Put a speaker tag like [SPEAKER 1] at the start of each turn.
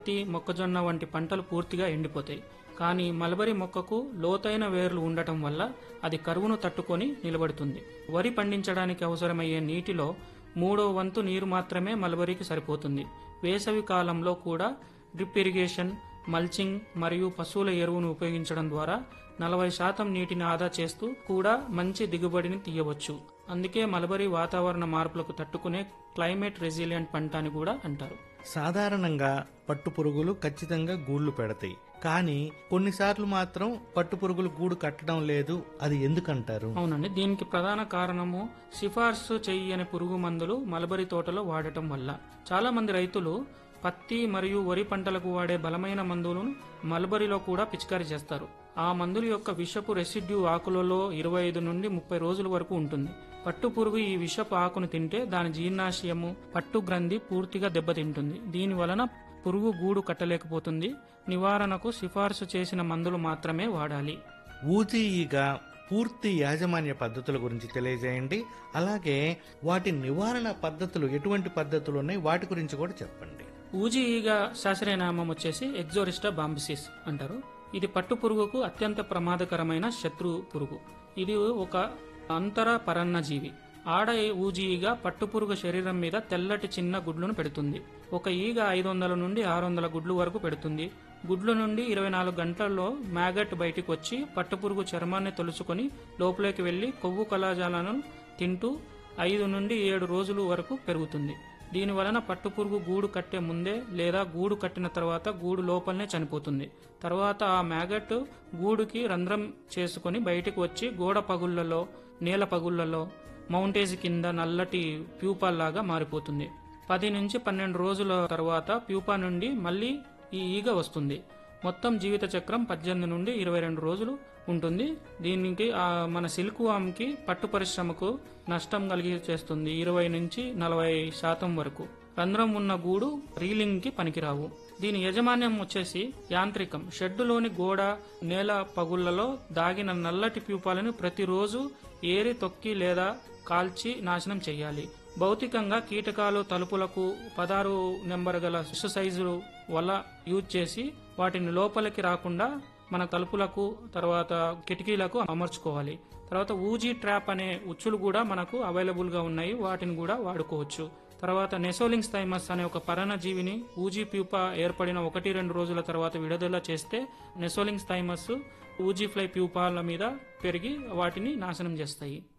[SPEAKER 1] పత్తి మొక్కజొన్న వంటి పంటలు పూర్తిగా ఎండిపోతాయి కానీ మల్బరీ మొక్కకు లోతైన వేర్లు ఉండటం వల్ల అది కరువును తట్టుకొని నిలబడుతుంది వరి పండించడానికి అవసరమయ్యే నీటిలో మూడో వంతు నీరు మాత్రమే మల్బరీకి సరిపోతుంది వేసవి కాలంలో కూడా డ్రిప్ ఇరిగేషన్ మల్చింగ్ మరియు పశువుల ఎరువును ఉపయోగించడం ద్వారా నలభై శాతం నీటిని ఆదా చేస్తూ కూడా మంచి దిగుబడిని తీయవచ్చు అందుకే మలబరీ వాతావరణ మార్పులకు తట్టుకునే క్లైమేట్ రెసిలియంట్ పంట అని కూడా అంటారు
[SPEAKER 2] సాధారణంగా పట్టు పురుగులు ఖచ్చితంగా గూళ్ళు పెడతాయి కానీ కొన్నిసార్లు మాత్రం పట్టు పురుగులు గూడు కట్టడం లేదు అది ఎందుకంటారు
[SPEAKER 1] అవునండి దీనికి ప్రధాన కారణము సిఫార్సు చెయ్యని పురుగు మందులు మలబరీ తోటలో వాడటం వల్ల చాలా మంది రైతులు పత్తి మరియు వరి పంటలకు వాడే బలమైన మందులను మల్బరీలో కూడా పిచికారీ చేస్తారు ఆ మందుల యొక్క విషపు రెసిడ్యూ ఆకులలో ఇరవై ఐదు నుండి ముప్పై రోజుల వరకు ఉంటుంది పట్టు పురుగు ఈ విషపు ఆకును తింటే దాని జీర్ణాశయము పట్టు గ్రంథి పూర్తిగా దెబ్బతింటుంది దీని వలన పురుగు గూడు కట్టలేకపోతుంది నివారణకు సిఫార్సు చేసిన మందులు మాత్రమే వాడాలి
[SPEAKER 2] ఊజీ ఈగ పూర్తి యాజమాన్య పద్ధతుల గురించి తెలియజేయండి అలాగే వాటి నివారణ పద్ధతులు ఎటువంటి పద్ధతులు ఉన్నాయి వాటి గురించి కూడా చెప్పండి
[SPEAKER 1] ఊజీ ఈగ శాస్త్రీయ నామం వచ్చేసి ఎగ్జోరిస్టా బాంబిసిస్ అంటారు ఇది పట్టు పురుగుకు అత్యంత ప్రమాదకరమైన శత్రు పురుగు ఇది ఒక అంతర పరన్నజీవి ఆడ ఊజీ ఈగ పట్టు పురుగు శరీరం మీద తెల్లటి చిన్న గుడ్లను పెడుతుంది ఒక ఈగ ఐదు వందల నుండి ఆరు వందల గుడ్లు వరకు పెడుతుంది గుడ్ల నుండి ఇరవై నాలుగు గంటల్లో మ్యాగట్ బయటికి వచ్చి పట్టుపురుగు చర్మాన్ని తొలుచుకొని లోపలికి వెళ్లి కొవ్వు కళాజాలను తింటూ ఐదు నుండి ఏడు రోజులు వరకు పెరుగుతుంది దీని వలన పట్టుపురుగు గూడు కట్టే ముందే లేదా గూడు కట్టిన తర్వాత గూడు లోపలనే చనిపోతుంది తర్వాత ఆ మ్యాగట్ గూడుకి రంధ్రం చేసుకొని బయటికి వచ్చి గోడ పగుళ్లలో నేల పగుళ్లలో మౌంటేజ్ కింద నల్లటి ప్యూపాల్లాగా మారిపోతుంది పది నుంచి పన్నెండు రోజుల తర్వాత ప్యూపా నుండి మళ్ళీ ఈ ఈగ వస్తుంది మొత్తం జీవిత చక్రం పద్దెనిమిది నుండి ఇరవై రెండు రోజులు ఉంటుంది దీనికి ఆ మన సిల్క్ వామ్కి పట్టు పరిశ్రమకు నష్టం కలిగి చేస్తుంది ఇరవై నుంచి నలభై శాతం వరకు రంధ్రం ఉన్న గూడు రీలింగ్ కి పనికిరావు దీని యజమాన్యం వచ్చేసి యాంత్రికం షెడ్డులోని గోడ నేల పగుళ్లలో దాగిన నల్లటి ప్యూపాలను ప్రతిరోజు ఏరి తొక్కి లేదా కాల్చి నాశనం చేయాలి భౌతికంగా కీటకాలు తలుపులకు పదహారు నెంబర్ గల సైజు వల్ల యూజ్ చేసి వాటిని లోపలికి రాకుండా మన తలుపులకు తర్వాత కిటికీలకు అమర్చుకోవాలి తర్వాత ఊజీ ట్రాప్ అనే ఉచ్చులు కూడా మనకు అవైలబుల్ గా ఉన్నాయి వాటిని కూడా వాడుకోవచ్చు తర్వాత నెసోలింగ్ స్థైమస్ అనే ఒక పరణజీవిని ఊజీ ప్యూప ఏర్పడిన ఒకటి రెండు రోజుల తర్వాత విడుదల చేస్తే నెసోలింగ్ స్థైమస్ ఊజీ ఫ్లై ప్యూపాల మీద పెరిగి వాటిని నాశనం చేస్తాయి